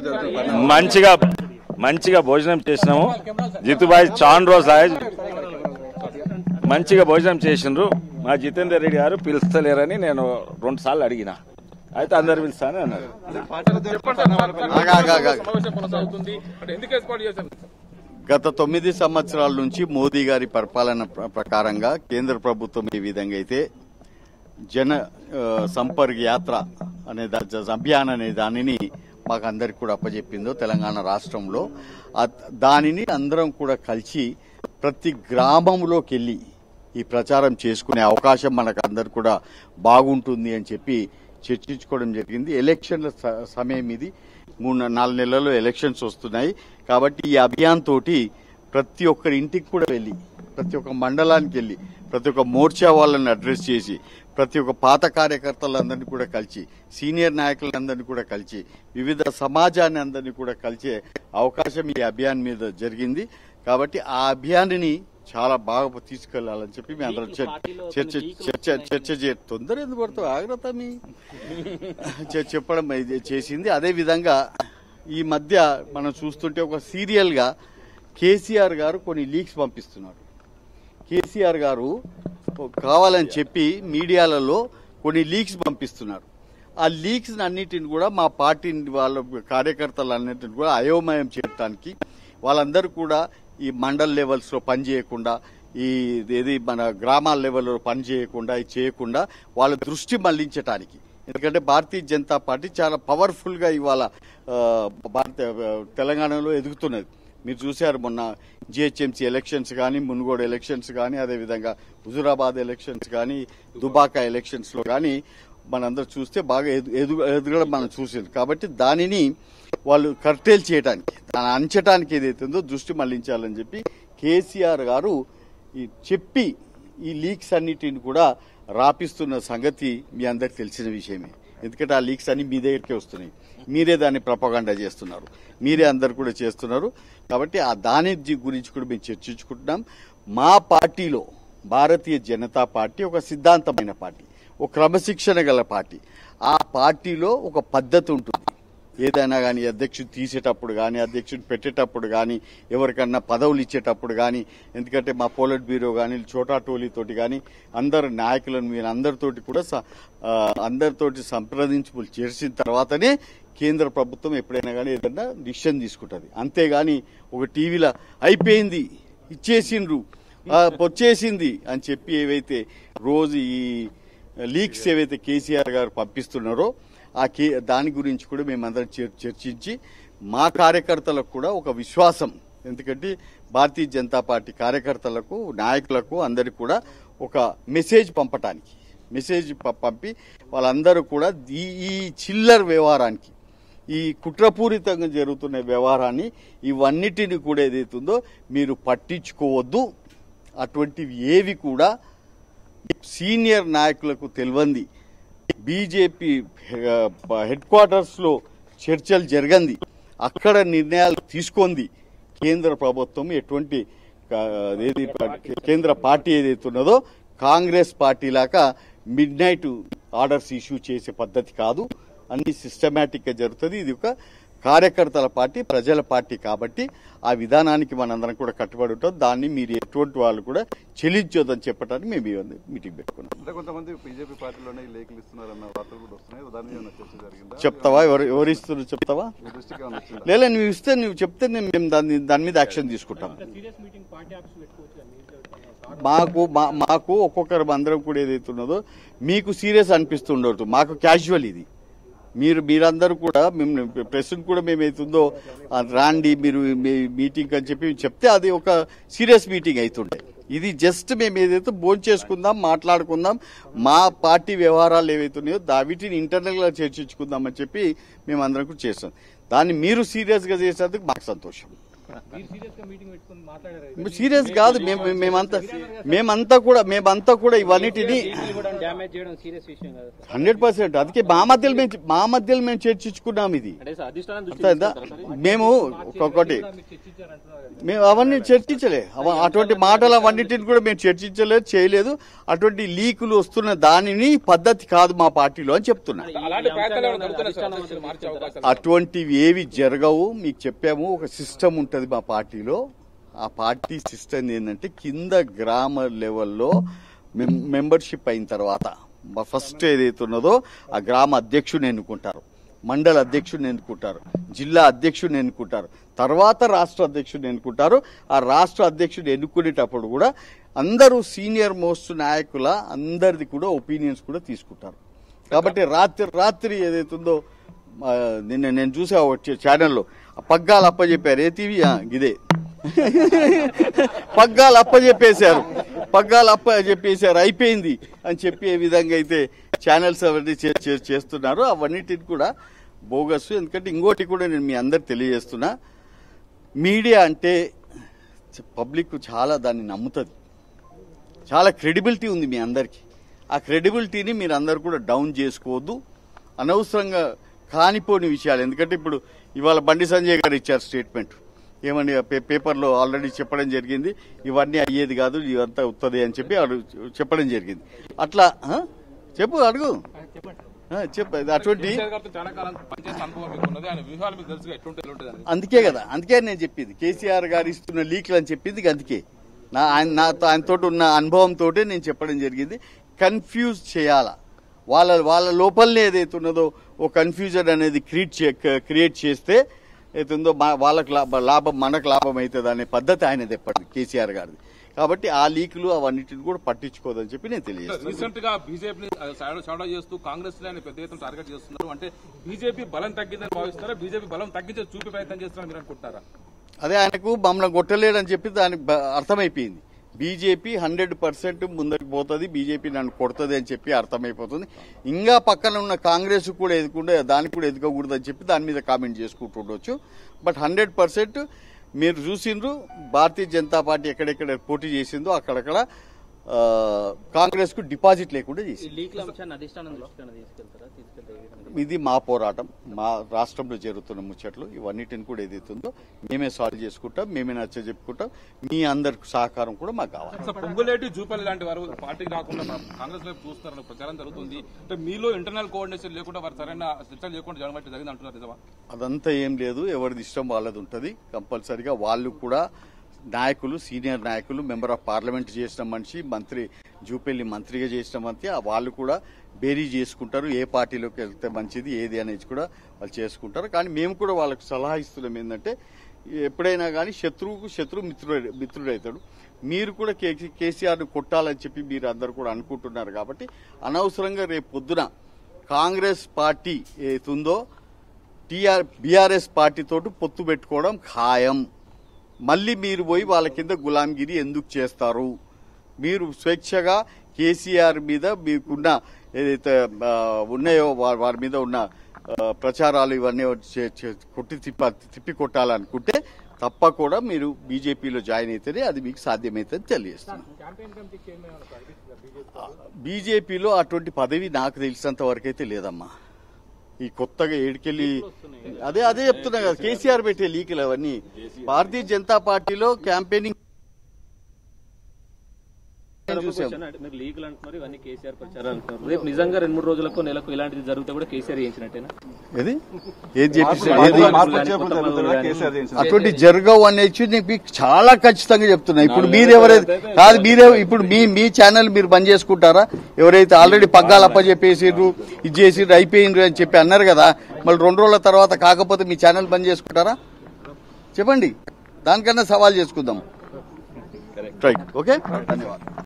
మంచిగా మంచిగా భోజనం చేసినాము జితుబాయ్ చాన్ రోజు ఆయ్ మంచిగా భోజనం చేసిండ్రు మా జితేందర్ రెడ్డి గారు పిలుస్తలేరని నేను రెండు సార్లు అడిగిన అయితే అందరు పిలుస్తానని అన్నారు ఆగా, ఆగా, ఆగా. సమావేశం కొనసాగుతుంది అంటే ఎందుకు ఏర్పాటు చేశారు గత తొమ్మిది సంవత్సరాల నుంచి మోదీ గారి పరిపాలన ప్ర- ప్రకారంగా కేంద్ర ప్రభుత్వం ఈ విధంగా అయితే జన ఆ, సంపర్క్ యాత్ర అనే దా- జ- అభియాన్ అనే దానిని మాకు అందరికి కూడా అప్పచెప్పిందో తెలంగాణ రాష్ట్రంలో ఆ- దానిని అందరం కూడా కలిసి ప్రతి గ్రామంలోకి వెళ్ళి ఈ ప్రచారం చేసుకునే అవకాశం మనకు అందరు కూడా బాగుంటుంది అని చెప్పి చర్చించుకోవడం జరిగింది ఎలక్షన్ల స- సమయం ఇది మూడు నాలుగు నెలల్లో ఎలక్షన్స్ వస్తున్నాయి కాబట్టి ఈ అభియాన్ తోటి ప్రతి ఒక్కరి ఇంటికి కూడా వెళ్ళి ప్రతి ఒక్క మండలానికి వెళ్ళి ప్రతి ఒక్క మోర్చా వాళ్ళని అడ్రస్ చేసి ప్రతి ఒక్క పాత కార్యకర్తలందరినీ కూడా కలిసి సీనియర్ నాయకులందరినీ కూడా కలిసి వివిధ సమాజాన్ని అందరినీ కూడా కలిసే అవకాశం ఈ అభియాన్ మీద జరిగింది కాబట్టి ఆ అభియాన్ని చాలా బాగా తీసుకెళ్లాలని చెప్పి మేము అందరం చర్- చర్చ చర్చ చర్చ చే తొందర ఎందుకు పడుతుంది ఆగ్రత మీ చె- చెప్పడం ఇది చేసింది అదే విధంగా ఈ మధ్య మనం చూస్తుంటే ఒక సీరియల్ గా కేసీఆర్ గారు కొన్ని లీక్స్ పంపిస్తున్నారు కేసీఆర్ గారు కావాలని చెప్పి మీడియాలలో కొన్ని లీక్స్ పంపిస్తున్నారు ఆ లీక్స్ అన్నిటిని కూడా మా పార్టీ వాళ్ళ కార్యకర్తలన్నిటిని కూడా అయోమయం చేయడానికి వాళ్ళందరూ కూడా ఈ మండల్ లెవెల్స్ లో పని చేయకుండా ఈ ఏది మన గ్రామాల లెవెల్లో పని చేయకుండా ఇది చేయకుండా వాళ్ళ దృష్టి మళ్లించటానికి ఎందుకంటే భారతీయ జనతా పార్టీ చాలా పవర్ఫుల్ గా ఇవాళ ఆ, భారత తెలంగాణలో ఎదుగుతున్నది మీరు చూశారు మొన్న జిహెచ్ఎంసీ ఎలక్షన్స్ కానీ మునుగోడు ఎలక్షన్స్ కానీ అదేవిధంగా హుజురాబాద్ ఎలక్షన్స్ కానీ దుబాకా ఎలక్షన్స్ లో కానీ మనందరూ చూస్తే బాగా ఎదు- ఎదుగు ఎదగడం మనం చూసింది కాబట్టి దానిని వాళ్ళు కర్టేల్ చేయడానికి దాన్ని అంచడానికి ఏదైతుందో దృష్టి మళ్లించాలని చెప్పి కేసీఆర్ గారు ఈ చెప్పి ఈ లీక్స్ అన్నిటిని కూడా రాపిస్తున్న సంగతి మీ అందరికి తెలిసిన విషయమే ఎందుకంటే ఆ లీక్స్ అన్ని మీ దగ్గరికే వస్తున్నాయి మీరే దాన్ని ప్రపగండా చేస్తున్నారు మీరే అందరు కూడా చేస్తున్నారు కాబట్టి ఆ దాని జి- గురించి కూడా మేము చర్చించుకుంటున్నాం మా పార్టీలో భారతీయ జనతా పార్టీ ఒక సిద్ధాంతమైన పార్టీ ఒక క్రమశిక్షణ గల పార్టీ ఆ పార్టీలో ఒక పద్ధతి ఉంటుంది ఏదైనా కానీ అధ్యక్షుడు తీసేటప్పుడు కానీ అధ్యక్షుడు పెట్టేటప్పుడు కానీ ఎవరికన్నా పదవులు ఇచ్చేటప్పుడు కానీ ఎందుకంటే మా పోలట్ బ్యూరో కానీ చోటా టోలీతోటి కానీ అందరు నాయకులను మీరు అందరితోటి కూడా స- ఆ, అందరితోటి సంప్రదింపులు చేసిన తర్వాతనే కేంద్ర ప్రభుత్వం ఎప్పుడైనా కానీ ఏదైనా డిసిషన్ తీసుకుంటుంది అంతేగాని ఒక టీవీలో అయిపోయింది ఇచ్చేసిండ్రు ఆ, వచ్చేసింది అని చెప్పి ఏవైతే రోజు ఈ లీక్స్ ఏవైతే కేసీఆర్ గారు పంపిస్తున్నారో ఆ కే దాని గురించి కూడా మేమందరం చర్- చర్చించి మా కార్యకర్తలకు కూడా ఒక విశ్వాసం ఎందుకంటే భారతీయ జనతా పార్టీ కార్యకర్తలకు నాయకులకు అందరికి కూడా ఒక మెసేజ్ పంపటానికి మెసేజ్ ప- పంపి వాళ్ళందరూ కూడా ఈ ఈ చిల్లర్ వ్యవహారానికి ఈ కుట్రపూరితంగా జరుగుతున్న వ్యవహారాన్ని ఇవన్నిటిని కూడా ఏదైతుందో మీరు పట్టించుకోవద్దు అటువంటివి ఏవి కూడా సీనియర్ నాయకులకు తెలియంది బీజేపీ హెడ్ క్వార్టర్స్ లో చర్చలు జరగంది అక్కడ నిర్ణయాలు తీసుకుంది కేంద్ర ప్రభుత్వం ఎటువంటి ఆ, ఏది కేంద్ర పార్టీ ఏదైతే ఉన్నదో కాంగ్రెస్ పార్టీ లాగా మిడ్ నైట్ ఆర్డర్స్ ఇష్యూ చేసే పద్ధతి కాదు అన్ని సిస్టమేటిక్ గా జరుగుతుంది ఇది ఒక కార్యకర్తల పార్టీ ప్రజల పార్టీ కాబట్టి ఆ విధానానికి మనందరం కూడా కట్టుబడి ఉంటాం దాన్ని మీరు ఎటువంటి వాళ్ళు కూడా చెల్లించొద్దని చెప్పడానికి మేము ఈ మీటింగ్ పెట్టుకున్నాం అంటే కొంతమంది బీజేపీ పార్టీలోనే ఈ లేఖలు ఇస్తున్నారన్న వార్తలు కూడా వస్తున్నాయి దాని మీద ఏమైనా చర్చ జరిగిందా చెప్తావా ఎవరు ఎవరు ఇస్తున్నారు చెప్తావా మీ దృష్టికి ఏమైనా వచ్చిందా లేదా నువ్వు ఇస్తే నువ్వు చెప్తే నేను- మేము దాన్ని దాని మీద యాక్షన్ తీసుకుంటాం సీరియస్ మీటింగ్ పార్టీ ఆఫీస్ పెట్టుకోవచ్చు కదా మీరు చెప్తున్నారు. మాకు మా- మాకు ఒక్కొక్కరు అందరం కూడా ఏదైతే ఉన్నదో మీకు సీరియస్ అనిపిస్తుండదు మాకు క్యాజువల్ ఇది మీరు మీరందరూ కూడా మేము ప్రెస్ కూడా మేము అవుతుందో రాండి మీరు మీ మీటింగ్ అని చెప్పి చెప్తే అది ఒక సీరియస్ మీటింగ్ అవుతుండే ఇది జస్ట్ మేము ఏదైతే భోజనం చేసుకుందాం మాట్లాడుకుందాం మా పార్టీ వ్యవహారాలు ఏవైతున్నాయో దా వీటిని ఇంటర్నల్ గా చర్చించుకుందాం అని చెప్పి మేము అందరం కూడా చేస్తాం దాన్ని మీరు సీరియస్ గా చేసేందుకు మాకు సంతోషం మీరు సీరియస్ గా మీటింగ్ పెట్టుకుని మాట్లాడారు సీరియస్ కాదు మేము మేమంతా మేమంతా కూడా మేమంతా కూడా ఇవన్నిటిని కూడా డ్యామేజ్ చేయడం సీరియస్ విషయం కాదు సార్ హండ్రెడ్ పర్సెంట్ అందుకే మా మధ్యలో మేము మా మధ్యలో మేము చర్చించుకున్నాం ఇది అంటే సార్ అధిష్టానం అర్థమైందా మేము ఒక్కొక్కటి మీరు చర్చించారంటున్నారు కదా మేము అవన్నీ చర్చించలే అవ- అటువంటి మాటలు అవన్నిటిని కూడా మేము చర్చించలేదు చేయలేదు అటువంటి లీకులు వస్తున్న దానిని పద్ధతి కాదు మా పార్టీలో అని చెప్తున్నా అలాంటి ప్రయత్నాలు ఏమైనా జరుగుతున్నాయి సార్ అధ్యక్షులు మార్చే అవకాశాలు అటువంటివి ఏవి జరగవు మీకు చెప్పాము ఒక సిస్టమ్ ఉంటుంది మా పార్టీలో ఆ పార్టీ సిస్టమ్ ఏంటంటే కింద గ్రామ లెవెల్లో మెం- మెంబర్షిప్ అయిన తర్వాత మా ఫస్ట్ ఏదైతే ఉన్నదో ఆ గ్రామ అధ్యక్షుని ఎన్నుకుంటారు మండల అధ్యక్షుడిని ఎన్నుకుంటారు జిల్లా అధ్యక్షుడిని ఎన్నుకుంటారు తర్వాత రాష్ట్ర అధ్యక్షుడిని ఎన్నుకుంటారు ఆ రాష్ట్ర అధ్యక్షుడిని ఎన్నుకునేటప్పుడు కూడా అందరూ సీనియర్ మోస్ట్ నాయకుల అందరిది కూడా ఒపీనియన్స్ కూడా తీసుకుంటారు కాబట్టి రాత్రి రాత్రి ఏదైతుందో ఆ, నిన్న నేను చూసా వచ్చే ఛానల్లో ఆ పగ్గాలు అప్పచెప్పారు ఏ టీవీ ఆ, ఇదే పగ్గాలు అప్పచెప్పేశారు పగ్గాలు అప్ప చెప్పేశారు అయిపోయింది అని చెప్పి ఏ విధంగా అయితే ఛానల్స్ అవన్నీ చే- చే- చేస్తున్నారు అవన్నిటిని కూడా బోగస్ ఎందుకంటే ఇంకోటి కూడా నేను మీ అందరు తెలియజేస్తున్నా మీడియా అంటే పబ్లిక్ చాలా దాన్ని నమ్ముతుంది చాలా క్రెడిబిలిటీ ఉంది మీ అందరికీ ఆ క్రెడిబిలిటీని మీరు అందరు కూడా డౌన్ చేసుకోవద్దు అనవసరంగా కానిపోని విషయాలు ఎందుకంటే ఇప్పుడు ఇవాళ బండి సంజయ్ గారు ఇచ్చారు స్టేట్మెంట్ ఏమని ఆ పే- పేపర్లో ఆల్రెడీ చెప్పడం జరిగింది ఇవన్నీ అయ్యేది కాదు ఇదంతా ఉత్తది అని చెప్పి వాళ్ళు చెప్పడం జరిగింది అట్లా ఆ? చెప్పు అడుగు ఆ, చెప్పు అది అటువంటి కేసీఆర్ గారితో చాలా కాలం పనిచేసిన అనుభవం మీకు ఉన్నది ఆయన వ్యూహాలు మీకు తెలుసు ఎట్లుంటే ఎట్లుంటుంది అని అందుకే కదా అందుకే నేను చెప్పింది కేసీఆర్ గారు ఇస్తున్న లీక్లు అని చెప్పింది ఇక అందుకే నా ఆయన నాతో ఆయనతో ఉన్న అనుభవంతో నేను చెప్పడం జరిగింది కన్ఫ్యూజ్ చేయాల వాళ్ళ వాళ్ళ లోపలనే ఏదైతే ఉన్నదో ఓ కన్ఫ్యూజన్ అనేది క్రియేట్ చే క్రియేట్ చేస్తే ఏతుందో మా- వాళ్ళకి లాభ లాభం మనకు లాభం అవుతుంది అనే పద్ధతి ఆయన చెప్పండి కేసీఆర్ గారిది కాబట్టి ఆ లీకులు అవన్నిటిని కూడా పట్టించుకోదని చెప్పి నేను తెలియజేస్తాను రీసెంట్ గా బీజేపీని షాడో చేస్తూ కాంగ్రెస్ ని పెద్ద ఎత్తున టార్గెట్ చేస్తున్నారు అంటే బీజేపీ బలం తగ్గిందని భావిస్తారా బీజేపీ బలం తగ్గించే చూపే ప్రయత్నం చేస్తున్నారని మీరు అనుకుంటారా అదే ఆయనకు మమ్మల్ని కొట్టలేడని చెప్పి దానికి బ- అర్థమైపోయింది బీజేపీ హండ్రెడ్ పర్సెంట్ ముందరికి పోతుంది బీజేపీ నన్ను కొడుతుంది అని చెప్పి అర్థమైపోతుంది ఇంకా పక్కన ఉన్న కాంగ్రెస్ కూడా ఎదుకుంటే దానికి కూడా ఎదుకకూడదు అని చెప్పి దాని మీద కామెంట్ చేసుకుంటుండొచ్చు బట్ హండ్రెడ్ పర్సెంట్ మీరు చూసిండ్రు భారతీయ జనతా పార్టీ ఎక్కడెక్కడ పోటీ చేసిందో అక్కడక్కడ ఆ, కాంగ్రెస్ కు డిపాజిట్ లేకుండా చేసింది ఈ లీక్ల అంశాన్ని అధిష్టానం దృష్టికి తీసుకెళ్తారా తీసుకెళ్తే ఏ విధంగా? ఇది మా పోరాటం మా రాష్ట్రంలో జరుగుతున్న ముచ్చట్లు ఇవన్నిటిని కూడా ఏదైతుందో మేమే సాల్వ్ చేసుకుంటాం మేమే నచ్చ చెప్పుకుంటాం మీ అందరి సహకారం కూడా మాకు కావాలి సార్ పొంగులేటి జూపల్లి లాంటి వారు పార్టీకి రాకుండా కాంగ్రెస్ వైపు చూస్తారని ప్రచారం జరుగుతుంది అంటే మీలో ఇంటర్నల్ కోఆర్డినేషన్ లేకుండా వారు సరైన చర్చలు లేకుండా జగన్ వైపు జరిగింది అంటున్నారు నిజమా అదంతా ఏం లేదు ఎవరిది ఇష్టం వాళ్ళది ఉంటుంది కంపల్సరిగా వాళ్ళు కూడా నాయకులు సీనియర్ నాయకులు మెంబర్ ఆఫ్ పార్లమెంట్ చేసిన మనిషి మంత్రి జూపల్లి మంత్రిగా చేసిన మంత్రి ఆ వాళ్ళు కూడా బేరీ చేసుకుంటారు ఏ పార్టీలోకి వెళ్తే మంచిది ఏది అనేది కూడా వాళ్ళు చేసుకుంటారు కానీ మేము కూడా వాళ్ళకి సలహా ఇస్తున్నాం ఏంటంటే ఎప్పుడైనా కానీ శత్రువుకు శత్రువు మిత్రుడు మిత్రుడవుతాడు మీరు కూడా కే- కేసీఆర్ను కొట్టాలని చెప్పి మీరు అందరు కూడా అనుకుంటున్నారు కాబట్టి అనవసరంగా రేపు పొద్దున కాంగ్రెస్ పార్టీ ఏతుందో టీఆర్ బీఆర్ఎస్ పార్టీతో పొత్తు పెట్టుకోవడం ఖాయం మళ్ళీ మీరు పోయి వాళ్ళ కింద గులాంగిరి ఎందుకు చేస్తారు మీరు స్వేచ్ఛగా కేసీఆర్ మీద మీకున్న ఏదైతే ఆ, ఉన్నాయో వా- వారి మీద ఉన్న ఆ, ప్రచారాలు ఇవన్నీ చే- చే- కొట్టి తిప్ప తిప్పి కొట్టాలనుకుంటే తప్పకుండా మీరు బీజేపీలో జాయిన్ అయితేనే అది మీకు సాధ్యమవుతుంది తెలియజేస్తున్నాను క్యాంపెయిన్ కమిటీ చైర్మన్ ఏమైనా ప్రకటిస్తుందా బీజేపీ బీజేపీలో అటువంటి పదవి నాకు తెలిసినంత వరకు అయితే లేదమ్మా ఈ కొత్తగా ఏడికెళ్ళి అదే అదే చెప్తున్నా కదా కేసీఆర్ పెట్టే లీకులు అవన్నీ భారతీయ జనతా పార్టీలో క్యాంపెయినింగ్ చూసాం అంటే మీరు లీగల్ అంటున్నారు ఇవన్నీ కేసీఆర్ ప్రచారం అంటున్నారు రేపు నిజంగా రెండు మూడు రోజులకు నెలకు ఇలాంటిది జరిగితే కూడా కేసీఆర్ చేయించినట్టేనా ఏది ఏది చేపిస్తారు ఏది మార్పు చేపలు జరుగుతుందా కేసీఆర్ చేయించిన అటువంటి జరగవు అనేది నేను మీకు చాలా ఖచ్చితంగా చెప్తున్నా ఇప్పుడు మీరు ఎవరైతే కాదు మీరే ఇప్పుడు మీ మీ ఛానల్ మీరు బంద్ చేసుకుంటారా ఎవరైతే ఆల్రెడీ పగ్గాలు అప్ప చెప్పేసిర్రు ఇది చేసిర్రు అయిపోయిండ్రు అని చెప్పి అన్నారు కదా మళ్ళీ రెండు రోజుల తర్వాత కాకపోతే మీ ఛానల్ బంద్ చేసుకుంటారా చెప్పండి దానికన్నా సవాల్ చేసుకుందాం రైట్ ఓకే ధన్యవాదాలు